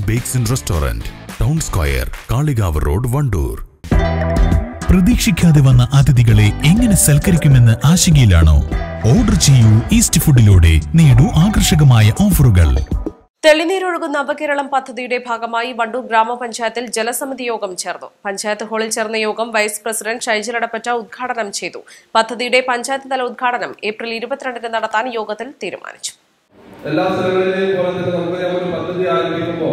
bakes and restaurant town square Kalikavu road Wandoor പ്രതീക്ഷിക്കാതെ വന്ന അതിഥികളെ എങ്ങനെ സൽക്കരിക്കുമെന്ന് ആശങ്കയിലാണോ ഓർഡർ ചെയ്യൂ ഈസ്റ്റ് ഫുഡിലൂടെ നേടൂ ആകർഷകമായ ഓഫറുകൾ തെളിനീരൊഴുകുന്ന നവകേരളം പദ്ധതിയുടെ ഭാഗമായി വണ്ടൂർ ഗ്രാമപഞ്ചായത്തിൽ ജലസമിതി യോഗം ചേർന്നു പഞ്ചായത്ത് ഹാളിൽ ചേർന്ന യോഗം വൈസ് പ്രസിഡന്റ് ഷൈജൽ അടപ്പറ്റ ഉദ്ഘാടനം ചെയ്തു പദ്ധതിയുടെ പഞ്ചായത്ത് തല ഉദ്ഘാടനം ഏപ്രിൽ ഇരുപത്തിരണ്ടിന് നടത്താൻ യോഗത്തിൽ തീരുമാനിച്ചു എല്ലാ സ്ഥലങ്ങളിലെയും പോലെ തന്നെ നമുക്കറിയാം ഒരു പദ്ധതി ആരംഭിക്കുമ്പോൾ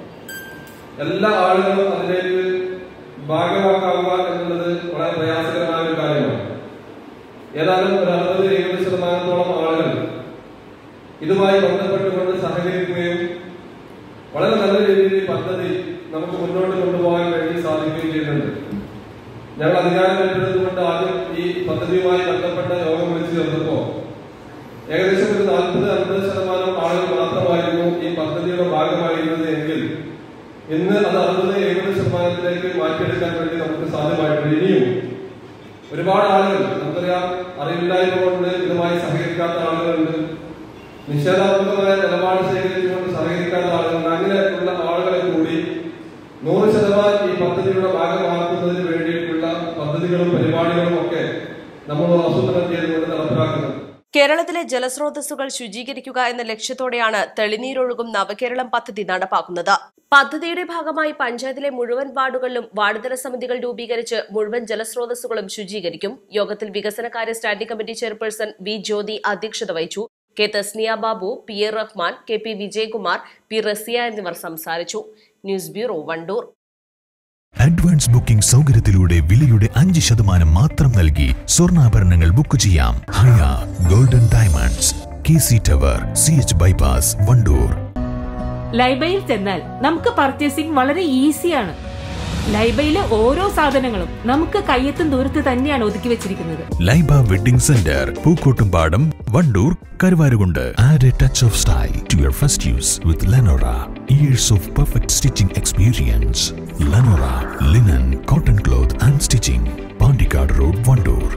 എല്ലാ ആളുകളും അതിലേക്ക് ഭാഗമാക്കാവുക എന്നുള്ളത് വളരെ പ്രയാസകരമായ ഒരു കാര്യമാണ് ഏതായാലും ഒരു അറുപത് എഴുപത് ശതമാനത്തോളം ആളുകൾ ഇതുമായി ബന്ധപ്പെട്ടുകൊണ്ട് സഹകരിക്കുകയും വളരെ നല്ല രീതിയിൽ ഈ പദ്ധതി നമുക്ക് മുന്നോട്ട് കൊണ്ടുപോകാൻ വേണ്ടി സാധിക്കുകയും ചെയ്യുന്നുണ്ട് ഞങ്ങൾ അധികാരം ഏറ്റെടുത്തുകൊണ്ട് ആദ്യം ഈ പദ്ധതിയുമായി ബന്ധപ്പെട്ട യോഗം വിളിച്ചു ചേർന്നപ്പോൾ ഏകദേശം ഒരു നാൽപ്പത് അൻപത് ശതമാനം ആളുകൾ മാത്രമായിരുന്നു ഈ പദ്ധതിയുടെ ഭാഗമായിരുന്നത് എങ്കിൽ ഇന്ന് അത് അറുപത് എഴുപത് ശതമാനത്തിലേക്ക് മാറ്റിയെടുക്കാൻ വേണ്ടി നമുക്ക് സാധ്യമായിട്ടുണ്ട് ഇനിയും ഒരുപാട് ആളുകൾ നമുക്കറിയാം അറിവില്ലായ്മ കൊണ്ട് ഇതുമായി സഹകരിക്കാത്ത ആളുകളുണ്ട് നിഷേധാത്മകമായ നിലപാട് സ്വീകരിച്ചുകൊണ്ട് സഹകരിക്കാത്ത ആളുകളുണ്ട് അങ്ങനെയുള്ള ആളുകളെ കൂടി നൂറ് ശതമാനം ഈ പദ്ധതിയുടെ ഭാഗമാക്കുന്നതിന് വേണ്ടിയിട്ടുള്ള പദ്ധതികളും പരിപാടികളും ഒക്കെ നമ്മൾ ആസൂത്രണം ചെയ്തുകൊണ്ട് നടപ്പിലാക്കുന്നത് കേരളത്തിലെ ജലസ്രോതസ്സുകൾ ശുചീകരിക്കുക എന്ന ലക്ഷ്യത്തോടെയാണ് തെളിനീരൊഴുകും നവകേരളം പദ്ധതി നടപ്പാക്കുന്നത് പദ്ധതിയുടെ ഭാഗമായി പഞ്ചായത്തിലെ മുഴുവൻ വാർഡുകളിലും വാർഡുതല സമിതികൾ രൂപീകരിച്ച് മുഴുവൻ ജലസ്രോതസ്സുകളും ശുചീകരിക്കും യോഗത്തിൽ വികസനകാര്യ standing committee chairperson V Jyothi അധ്യക്ഷത വഹിച്ചു K Thasniya Babu P A Rahman K P Vijayakumar P Rasiya എന്നിവർ സംസാരിച്ചു news bureau Wandoor advance booking സൗകര്യത്തിലൂടെ വിലയുടെ അഞ്ച് ശതമാനം മാത്രം നൽകി സ്വർണ്ണാഭരണങ്ങൾ ബുക്ക് ചെയ്യാം Haya golden diamonds K C tower C H bypass Wandoor ലൈബയിൽ ചെന്നാൽ നമുക്ക് പർച്ചേസിംഗ് വളരെ ഈസിയാണ് ലൈബയിലെ ഓരോ സാധനങ്ങളും നമുക്ക് കയ്യെത്തും ദൂരത്ത് തന്നെയാണ് ഒതുക്കി വെച്ചിരിക്കുന്നത് Laiba wedding centre Pookkottumpadam Wandoor Karuvarakundu add a touch of style to your first use with Lenora years of perfect stitching experience Lenora linen cotton cloth and stitching Pandikkad road Wandoor